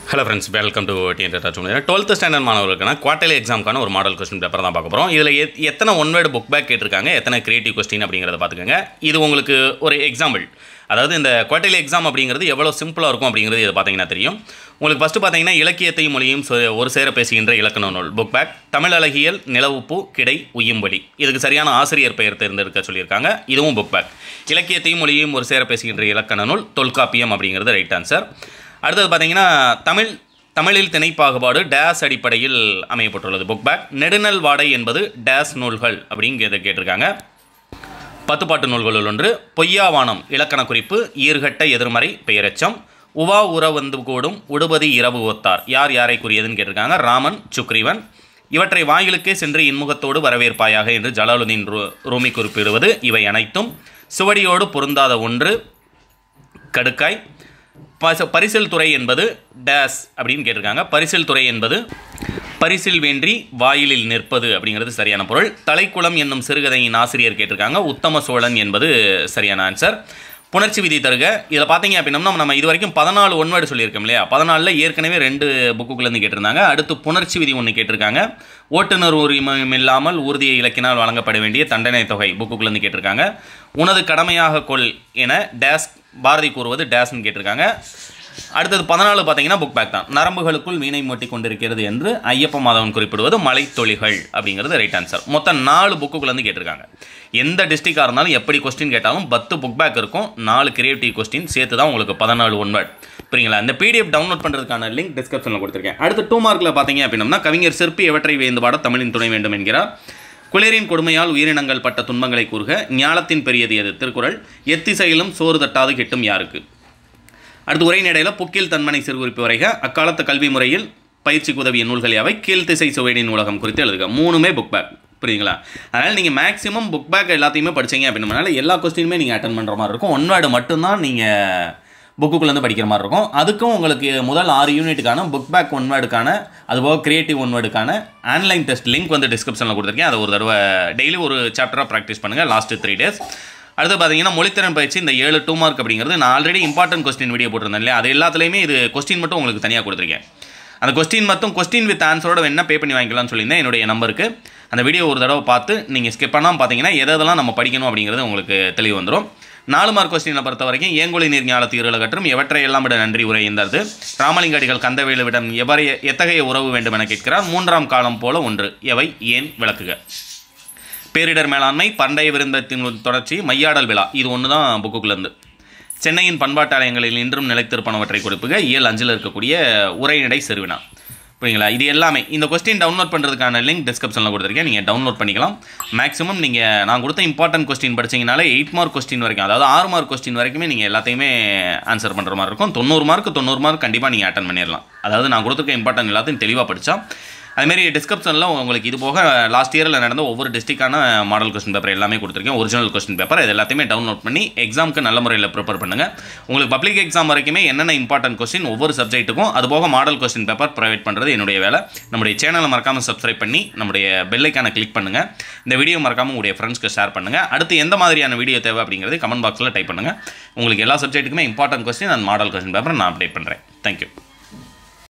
hello friends welcome to TN touch twelfth standard மாணவர்களுக்கான quarterly எக்ஸாம்க்கான ஒரு மாடல் கொஸ்டின் பேப்பர் தான் பார்க்க போகிறோம் இதில் எத் எத்தனை ஒன் வேர்டு புக் பேக் கேட்டிருக்காங்க எத்தனை கிரியேட்டிவ் கொஸ்டின் அப்படிங்கிறத பார்த்துக்கோங்க இது உங்களுக்கு ஒரு எக்ஸாம்பிள் அதாவது இந்த குவார்டர்லி எக்ஸாம் அப்படிங்கிறது எவ்வளோ சிம்பிளாக இருக்கும் அப்படிங்கிறது இது பார்த்தீங்கன்னா தெரியும் உங்களுக்கு ஃபஸ்ட்டு பார்த்தீங்கன்னா இலக்கியத்தையும் மொழியும் சொ- ஒரு சேர பேசுகின்ற இலக்கண நூல் புக் பேக் தமிழ் அழகியல் நிலவுப்பு கிடை உய்யும்படி இதுக்கு சரியான ஆசிரியர் பெயர் தேர்ந்தெடுக்க சொல்லியிருக்காங்க இதுவும் புக் பேக் இலக்கியத்தையும் மொழியும் ஒரு சேர பேசுகின்ற இலக்கண நூல் தொல்காப்பியம் அப்படிங்கிறது ரைட் ஆன்சர் அடுத்தது பார்த்தீங்கன்னா தமிழ் தமிழில் திணைப்பாகுபாடு டேஸ் அடிப்படையில் அமையப்பட்டுள்ளது புக் பேக் நெடுநல் வாடை என்பது டேஸ் நூல்கள் அப்படிங்கிறத கேட்டிருக்காங்க பத்துப்பாட்டு நூல்களுள் ஒன்று பொய்யாவானம் இலக்கண குறிப்பு ஈர்கட்ட எதிர்மறை பெயரெச்சம் உவா உற வந்து கூடும் உடுபதி இரவு ஒத்தார் யார் யாரை கூறியதுன்னு கேட்டிருக்காங்க ராமன் சுக்ரீவன் இவற்றை வாயிலுக்கே சென்று இன்முகத்தோடு வரவேற்பாயாக என்று ஜலாலுதீன் ரூ- ரூமி குறிப்பிடுவது இவை அனைத்தும் சுவடியோடு பொருந்தாத ஒன்று கடுக்காய் பச பரிசில் துறை என்பது டேஸ் அப்படின்னு கேட்டிருக்காங்க பரிசில் துறை என்பது பரிசில் வேண்டி வாயிலில் நிற்பது அப்படிங்கிறது சரியான பொருள் தலைக்குளம் என்னும் சிறுகதையின் ஆசிரியர் கேட்டிருக்காங்க உத்தம சோழன் என்பது சரியான ஆன்சர் புணர்ச்சி விதி தருக இதில் பார்த்தீங்க அப்படின்னா நம்ம இது வரைக்கும் பதினாலு ஒன்வேர்டு சொல்லியிருக்கோம் இல்லையா பதினாலில் ஏற்கனவே ரெண்டு புக்குக்குள்ளேருந்து கேட்டிருந்தாங்க அடுத்து புணர்ச்சி விதி ஒன்று கேட்டிருக்காங்க ஓட்டுநர் உரிமம் இல்லாமல் ஊர்தியை இலக்கினால் வழங்கப்பட வேண்டிய தண்டனை தொகை புக்குக்குள்ளேருந்து கேட்டிருக்காங்க உனது கடமையாக கொள் என டேஸ் பாரதி கூறுவது டேஸ்ன்னு கேட்டிருக்காங்க அடுத்தது பதினாலு பார்த்தீங்கன்னா புக் பேக் தான் நரம்புகளுக்குள் வீணை மூட்டி கொண்டிருக்கிறது என்று ஐயப்ப மாதவன் குறிப்பிடுவது மலைத்தொழிகள் அப்படிங்கிறது ரைட் ஆன்சர் மொத்தம் நாலு புக்குக்குள்ளேருந்து கேட்டிருக்காங்க எந்த டிஸ்ட்ரிக்டாக இருந்தாலும் எப்படி கொஸ்டின் கேட்டாலும் பத்து புக் பேக் இருக்கும் நாலு கிரியேட்டிவ் கொஸ்டின் சேர்த்து தான் உங்களுக்கு பதினாலு ஒன்வேர்ட் புரியுங்களா இந்த பிடிஎஃப் டவுன்லோட் பண்ணுறதுக்கான லிங்க் டிஸ்கிரிப்ஷனில் கொடுத்துருக்கேன் அடுத்து டூ மார்க்கில் பார்த்தீங்க அப்படின்னா கவிஞர் சிற்பி எவற்றை வேந்து பாட தமிழின் துணை வேண்டும் என்கிறார் குளிரின் கொடுமையால் உயிரினங்கள் பட்ட துன்பங்களை கூறுக ஞாலத்தின் பெரியது எது திருக்குறள் எத்திசையிலும் சோறு தட்டாது கெட்டும் யாருக்கு அடுத்து உரைநடையில் புக்கில் தன்மனை சிறுகுறிப்பு வரைக அக்காலத்து கல்வி முறையில் பயிற்சிக்கு உதவிய நூல்கள் யாவை கீழ்த்திசை சுவைடி நூலகம் குறித்து எழுதுக மூணுமே புக் பேக் புரியுங்களா அதனால் நீங்கள் மேக்ஸிமம் புக் பேக் எல்லாத்தையுமே படிச்சீங்க அப்படின்னால எல்லா கொஸ்டினுமே நீங்கள் அட்டன் பண்ணுற மாதிரி இருக்கும் ஒன் வேர்டு மட்டும்தான் நீங்கள் புக்குக்குள்ளேருந்து படிக்கிற மாதிரி இருக்கும் அதுக்கும் உங்களுக்கு முதல் ஆறு யூனிட்டுக்கான புக் பேக் ஒன் வேர்டுக்கான அதுபோக கிரியேட்டிவ் ஒன் வேர்டுக்கான ஆன்லைன் டெஸ்ட் லிங்க் வந்து டிஸ்கிரிப்ஷனில் கொடுத்துருக்கேன் அதை ஒரு தடவை டெய்லி ஒரு சாப்டராக ப்ராக்டிஸ் பண்ணுங்கள் லாஸ்ட் த்ரீ டேஸ் அடுத்து பார்த்தீங்கன்னா மொழித்திறன் பயிற்சி இந்த ஏழு டூ மார்க் அப்படிங்கிறது நான் ஆல்ரெடி இம்பார்ட்டன்ட் கொஸ்டின் வீடியோ போட்டிருந்தேன் இல்லையா அது எல்லாத்துலேயுமே இது கொஸ்டின் மட்டும் உங்களுக்கு தனியாக கொடுத்துருக்கேன் அந்த கொஸ்டின் மட்டும் கொஸ்டின் வித் ஆன்சரோட வேணா பே பண்ணி வாங்கிக்கலாம்னு சொல்லியிருந்தேன் என்னுடைய நம்பருக்கு அந்த வீடியோ ஒரு தடவை பார்த்து நீங்கள் ஸ்கிப் பண்ணாமல் பார்த்தீங்கன்னா எது எதெல்லாம் நம்ம படிக்கணும் அப்படிங்கிறது உங்களுக்கு தெளிவு வந்துடும் நாலு மார்க் கொஸ்டினை பொறுத்த வரைக்கும் ஏங்கொழி நீர் ஞாலத்து இருள கற்றும் எவற்றை எல்லாம் விட நன்றி உரை எந்தது ராமலிங்கடிகள் கந்தவேலுவிடம் எவரை எத்தகைய உறவு வேண்டும் என கேட்கிறார் மூன்றாம் காலம் போல ஒன்று எவை ஏன் விளக்குக பேரிடர் மேலாண்மை பண்டைய விருந்தத்தின் தொடர்ச்சி மையாடல் விழா இது ஒன்று தான் புக்குக்குள்ளேருந்து சென்னையின் பண்பாட்டாலயங்களில் இன்றும் நிலைத்திருப்பனவற்றை கொடுப்புக இயல் அஞ்சில் இருக்கக்கூடிய உரைநடை செருவினா புரியுங்களா இது எல்லாமே இந்த கொஸ்டின் டவுன்லோட் பண்ணுறதுக்கான லிங்க் டிஸ்கிரிப்ஷனில் கொடுத்துருக்கேன் நீங்கள் டவுன்லோட் பண்ணிக்கலாம் மேக்ஸிமம் நீங்கள் நான் கொடுத்த இம்பார்ட்டன்ட் கொஸ்டின் படிச்சீங்கனாலே எயிட் மார்க் கொஸ்டின் வரைக்கும் அதாவது ஆறு மார்க் கொஸ்டின் வரைக்குமே நீங்கள் எல்லாத்தையுமே ஆன்சர் பண்ணுற மாதிரி இருக்கும் தொண்ணூறு மார்க் தொண்ணூறு மார்க் கண்டிப்பாக நீங்கள் அட்டன் பண்ணிடலாம் அதாவது நான் கொடுத்துருக்க இம்பார்ட்டன்ட் எல்லாத்தையும் தெளிவாக படித்தா அதுமாரி டிஸ்கிரிப்ஷனில் உங்களுக்கு இது போக லாஸ்ட் இயரில் நடந்த ஒவ்வொரு டிஸ்ட்ரிக்டான மாடல் கொஸ்டின் பேப்பர் எல்லாமே கொடுத்துருக்கேன் ஒரிஜினல் கொஸ்டின் பேப்பர் இது எல்லாத்தையுமே டவுன்லோட் பண்ணி எக்ஸாமுக்கு நல்ல முறையில் ப்ரிப்பேர் பண்ணுங்கள் உங்களுக்கு பப்ளிக் எக்ஸாம் வரைக்குமே என்னென்ன இம்பார்ட்டன்ட் கொஸ்டின் ஒவ்வொரு சப்ஜெக்ட்டுக்கும் அது போக மாடல் கொஸ்டின் பேப்பர் ப்ரொவைட் பண்ணுறது என்னுடைய வேலை நம்முடைய சேனலை மறக்காமல் சப்ஸ்கிரைப் பண்ணி நம்முடைய பெல்லைக்கான கிளிக் பண்ணுங்கள் இந்த வீடியோ மறக்காமல் உங்களுடைய ஃப்ரெண்ட்ஸ்க்கு ஷேர் பண்ணுங்கள் அடுத்து எந்த மாதிரியான வீடியோ தேவை அப்படிங்கிறது கமெண்ட் பாக்ஸில் டைப் பண்ணுங்கள் உங்களுக்கு எல்லா சப்ஜெக்ட்டுக்குமே important question and model question paper நான் அப்டேட் பண்ணுறேன் தேங்க்யூ